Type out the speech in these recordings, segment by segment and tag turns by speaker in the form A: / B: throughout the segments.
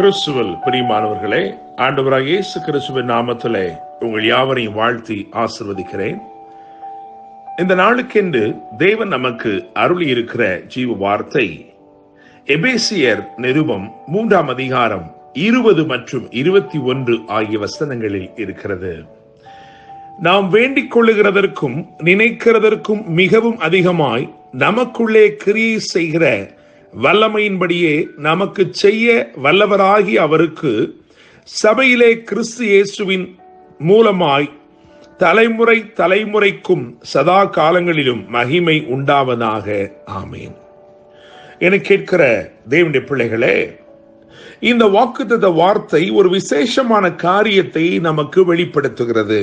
A: கிறிஸ்துவல் பிரியமானவர்களே ஆண்டவராக இயேசு கிறிஸ்துவின் நாமத்திலே உங்கள் யாவரையும் வாழ்த்தி ஆசிர்வதிக்கிறேன் இந்த நாளுக்கென்று தேவன் நமக்கு அருளி இருக்கிற ஜீவ வார்த்தை எபேசியர் நிருபம் மூன்றாம் அதிகாரம் இருபது மற்றும் இருபத்தி ஒன்று ஆகிய வசனங்களில் இருக்கிறது நாம் வேண்டிக் கொள்ளுகிறதற்கும் நினைக்கிறதற்கும் மிகவும் அதிகமாய் நமக்குள்ளே கிரியை செய்கிற வல்லமையின்படியே நமக்கு செய்ய வல்லவராகி அவருக்கு சபையிலே கிறிஸ்து இயேசுவின் மூலமாய் தலைமுறை தலைமுறைக்கும் சதா காலங்களிலும் மகிமை உண்டாவதாக ஆமேன் என கேட்கிற தேவனுடைய பிள்ளைகளே இந்த வாக்குத்தத்த வார்த்தை ஒரு விசேஷமான காரியத்தை நமக்கு வெளிப்படுத்துகிறது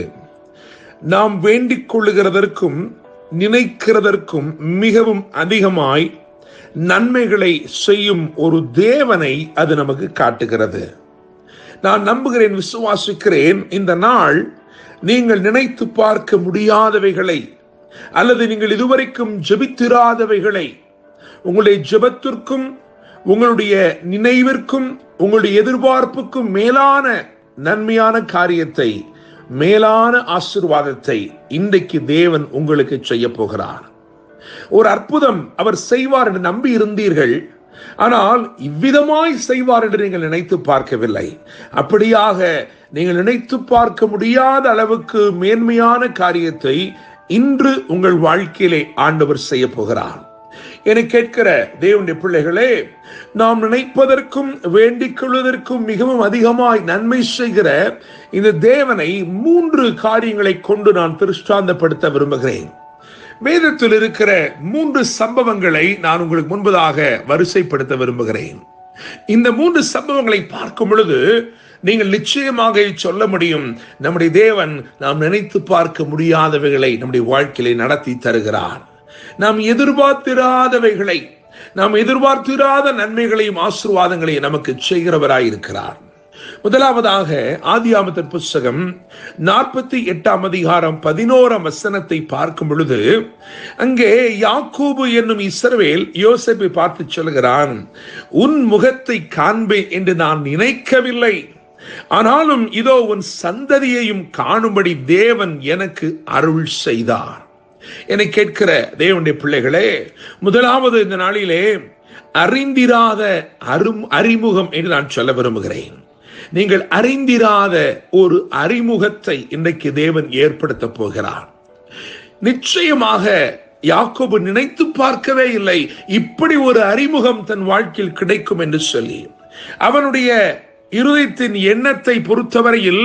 A: நாம் வேண்டிக் கொள்ளுகிறதற்கும் நினைக்கிறதற்கும் மிகவும் அதிகமாய் நன்மைகளை செய்யும் ஒரு தேவனை அது நமக்கு காட்டுகிறது நான் நம்புகிறேன் விசுவாசிக்கிறேன் இந்த நாள் நீங்கள் நினைத்து பார்க்க முடியாதவைகளை அல்லது நீங்கள் இதுவரைக்கும் ஜெபித்திராதவைகளை உங்களுடைய ஜெபத்திற்கும் உங்களுடைய நினைவிற்கும் உங்களுடைய எதிர்பார்ப்புக்கும் மேலான நன்மையான காரியத்தை மேலான ஆசிர்வாதத்தை இன்றைக்கு தேவன் உங்களுக்கு செய்ய போகிறார் ஒரு அற்புதம் அவர் செய்வார் என்று நம்பி இருந்தீர்கள் ஆனால் இவ்விதமாய் செய்வார் என்று நீங்கள் நினைத்து பார்க்கவில்லை அப்படியாக நீங்கள் நினைத்து பார்க்க முடியாத அளவுக்கு மேன்மையான காரியத்தை இன்று உங்கள் வாழ்க்கையிலே ஆண்டவர் செய்ய போகிறார் என கேட்கிற தேவனுடைய பிள்ளைகளே நாம் நினைப்பதற்கும் வேண்டிக் கொள்வதற்கும் மிகவும் அதிகமாய் நன்மை செய்கிற இந்த தேவனை மூன்று காரியங்களை கொண்டு நான் திருஷ்டாந்தப்படுத்த விரும்புகிறேன் வேதத்தில் இருக்கிற மூன்று சம்பவங்களை நான் உங்களுக்கு முன்பதாக வரிசைப்படுத்த விரும்புகிறேன் இந்த மூன்று சம்பவங்களை பார்க்கும் பொழுது நீங்கள் நிச்சயமாக சொல்ல முடியும் நம்முடைய தேவன் நாம் நினைத்து பார்க்க முடியாதவைகளை நம்முடைய வாழ்க்கையில நடத்தி தருகிறார் நாம் எதிர்பார்த்திராதவைகளை நாம் எதிர்பார்த்திராத நன்மைகளையும் ஆசிர்வாதங்களையும் நமக்கு செய்கிறவராய் இருக்கிறார் முதலாவதாக ஆதியாமத்தின் புஸ்தகம் நாற்பத்தி எட்டாம் அதிகாரம் பதினோராம் வசனத்தை பார்க்கும் பொழுது அங்கே யாக்கூபு என்னும் இஸ்ரவேல் யோசப்பை பார்த்து சொல்கிறான் உன் முகத்தை காண்பேன் என்று நான் நினைக்கவில்லை ஆனாலும் இதோ உன் சந்ததியையும் காணும்படி தேவன் எனக்கு அருள் செய்தார் என கேட்கிற தேவனுடைய பிள்ளைகளே முதலாவது இந்த நாளிலே அறிந்திராத அரும் அறிமுகம் என்று நான் சொல்ல விரும்புகிறேன் நீங்கள் அறிந்திராத ஒரு அறிமுகத்தை இன்றைக்கு தேவன் ஏற்படுத்த போகிறார் நிச்சயமாக யாக்கோபு நினைத்து பார்க்கவே இல்லை இப்படி ஒரு அறிமுகம் தன் வாழ்க்கையில் கிடைக்கும் என்று சொல்லி அவனுடைய இருதயத்தின் எண்ணத்தை பொறுத்தவரையில்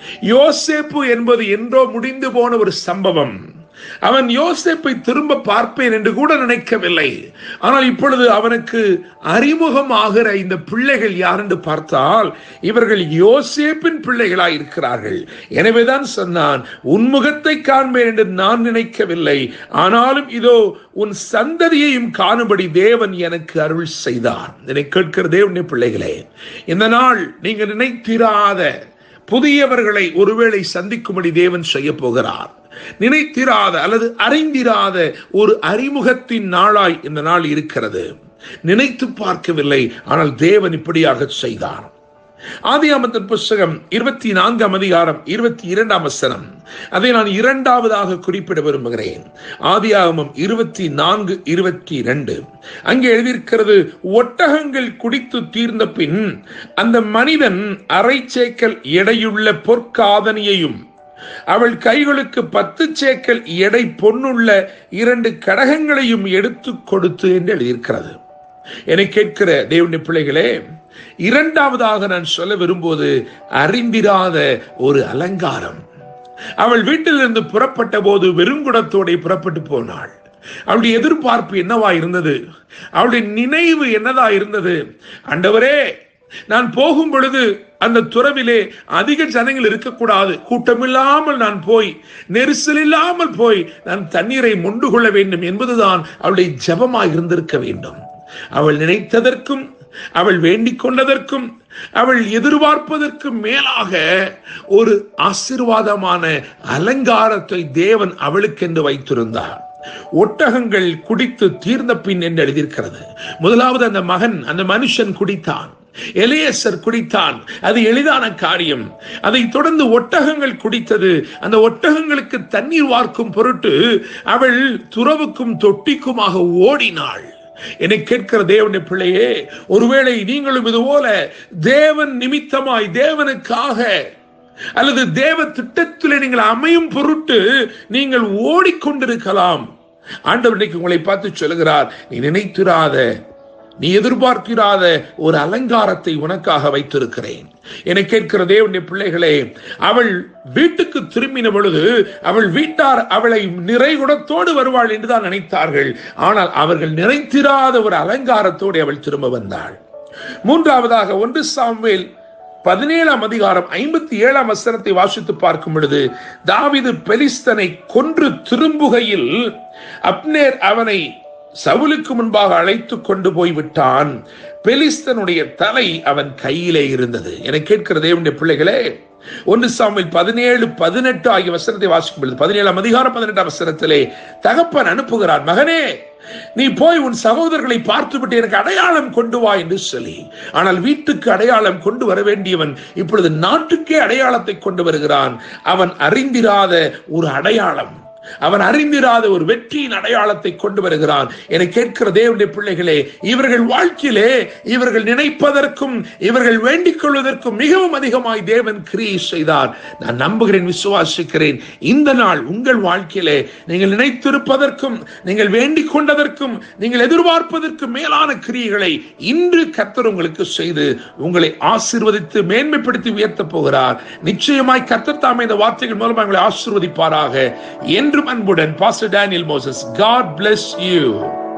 A: யோசேப்பு என்பது என்றோ முடிந்து போன ஒரு சம்பவம் அவன் யோசேப்பை திரும்ப பார்ப்பேன் என்று கூட நினைக்கவில்லை ஆனால் இப்பொழுது அவனுக்கு அறிமுகம் ஆகிற இந்த பிள்ளைகள் யார் என்று பார்த்தால் இவர்கள் யோசேப்பின் பிள்ளைகளாய் இருக்கிறார்கள் எனவேதான் சொன்னான் உன்முகத்தை காண்பேன் என்று நான் நினைக்கவில்லை ஆனாலும் இதோ உன் சந்ததியையும் காணும்படி தேவன் எனக்கு அருள் செய்தார் என்னை கேட்கிற தேவனுடைய பிள்ளைகளே இந்த நாள் நீங்கள் நினைத்திராத புதியவர்களை ஒருவேளை சந்திக்கும்படி தேவன் செய்ய போகிறார் நினைத்திராத அல்லது அறிந்திராத ஒரு அறிமுகத்தின் நாளாய் இந்த நாள் இருக்கிறது நினைத்து பார்க்கவில்லை ஆனால் தேவன் இப்படியாக செய்தார் ஆதியாமத்தின் புஸ்தகம் இருபத்தி நான்காம் அதிகாரம் இருபத்தி இரண்டாம் வசனம் அதை நான் இரண்டாவதாக குறிப்பிட விரும்புகிறேன் ஆதியாகமம் இருபத்தி நான்கு இருபத்தி இரண்டு அங்கே எழுதியிருக்கிறது ஒட்டகங்கள் குடித்து தீர்ந்த பின் அந்த மனிதன் அரை சேக்கல் எடையுள்ள பொற்காதனியையும் அவள் கைகளுக்கு பத்து சேக்கல் எடை பொன்னுள்ள இரண்டு கடகங்களையும் எடுத்து கொடுத்து என்று எழுதியிருக்கிறது என கேட்கிற தேவனுடைய பிள்ளைகளே இரண்டாவதாக நான் சொல்ல விரும்புவது அறிந்திராத ஒரு அலங்காரம் அவள் வீட்டிலிருந்து புறப்பட்ட போது வெறுங்குடத்தோட புறப்பட்டு போனாள் அவளுடைய எதிர்பார்ப்பு என்னவா இருந்தது அவளுடைய நினைவு என்னதா இருந்தது ஆண்டவரே நான் போகும் பொழுது அந்த துறவிலே அதிக ஜனங்கள் இருக்கக்கூடாது கூட்டமில்லாமல் நான் போய் நெரிசல் இல்லாமல் போய் நான் தண்ணீரை மொண்டு கொள்ள வேண்டும் என்பதுதான் அவளுடைய ஜபமாக இருந்திருக்க வேண்டும் அவள் நினைத்ததற்கும் அவள் வேண்டிக் கொண்டதற்கும் அவள் எதிர்பார்ப்பதற்கு மேலாக ஒரு ஆசிர்வாதமான அலங்காரத்தை தேவன் அவளுக்கென்று வைத்திருந்தார் ஒட்டகங்கள் குடித்து தீர்ந்த பின் என்று எழுதியிருக்கிறது முதலாவது அந்த மகன் அந்த மனுஷன் குடித்தான் எலியேசர் குடித்தான் அது எளிதான காரியம் அதை தொடர்ந்து ஒட்டகங்கள் குடித்தது அந்த ஒட்டகங்களுக்கு தண்ணீர் வார்க்கும் பொருட்டு அவள் துறவுக்கும் தொட்டிக்குமாக ஓடினாள் என்னை கேட்கிற தேவனுடைய பிள்ளையே ஒருவேளை நீங்களும் இதுபோல தேவன் நிமித்தமாய் தேவனுக்காக அல்லது தேவ திட்டத்தில் நீங்கள் அமையும் பொருட்டு நீங்கள் ஓடிக்கொண்டிருக்கலாம் ஆண்டவர் இன்னைக்கு உங்களை பார்த்து சொல்லுகிறார் நீ நினைத்திராத நீ எதிர்பார்க்கிறாத ஒரு அலங்காரத்தை உனக்காக வைத்திருக்கிறேன் என கேட்கிற தேவனுடைய பிள்ளைகளே அவள் வீட்டுக்கு திரும்பின பொழுது அவள் வீட்டார் அவளை நிறைகுடத்தோடு வருவாள் என்றுதான் நினைத்தார்கள் ஆனால் அவர்கள் நினைத்திராத ஒரு அலங்காரத்தோடு அவள் திரும்ப வந்தாள் மூன்றாவதாக ஒன்று சாமுவேல் பதினேழாம் அதிகாரம் ஐம்பத்தி ஏழாம் வசனத்தை வாசித்து பார்க்கும் பொழுது தாவிது பெலிஸ்தனை கொன்று திரும்புகையில் அப்னேர் அவனை சவுலுக்கு முன்பாக அழைத்து கொண்டு போய் விட்டான் பெலிஸ்தனுடைய தலை அவன் கையிலே இருந்தது என கேட்கிற தேவனுடைய பிள்ளைகளே ஒன்று சாமியில் பதினேழு பதினெட்டு ஆகிய வசனத்தை வாசிக்கும் பொழுது பதினேழாம் அதிகாரம் பதினெட்டாம் வசனத்திலே தகப்பன் அனுப்புகிறார் மகனே நீ போய் உன் சகோதரர்களை பார்த்துவிட்டு எனக்கு அடையாளம் கொண்டு வா என்று சொல்லி ஆனால் வீட்டுக்கு அடையாளம் கொண்டு வர வேண்டியவன் இப்பொழுது நாட்டுக்கே அடையாளத்தை கொண்டு வருகிறான் அவன் அறிந்திராத ஒரு அடையாளம் அவன் அறிந்திராத ஒரு வெற்றியின் அடையாளத்தை கொண்டு வருகிறான் என கேட்கிற தேவனுடைய பிள்ளைகளே இவர்கள் வாழ்க்கையிலே இவர்கள் நினைப்பதற்கும் இவர்கள் வேண்டிக் கொள்வதற்கும் மிகவும் அதிகமாய் தேவன் கிரியை செய்தார் நான் நம்புகிறேன் விசுவாசிக்கிறேன் இந்த நாள் உங்கள் வாழ்க்கையிலே நீங்கள் நினைத்திருப்பதற்கும் நீங்கள் வேண்டிக் கொண்டதற்கும் நீங்கள் எதிர்பார்ப்பதற்கும் மேலான கிரியைகளை இன்று கர்த்தர் உங்களுக்கு செய்து உங்களை ஆசீர்வதித்து மேன்மைப்படுத்தி உயர்த்தப் போகிறார் நிச்சயமாய் கர்த்தர் தாமே இந்த வார்த்தைகள் மூலமாக உங்களை ஆசீர்வதிப்பாராக என்றும் அன்புடன் pastor Daniel Moses God bless you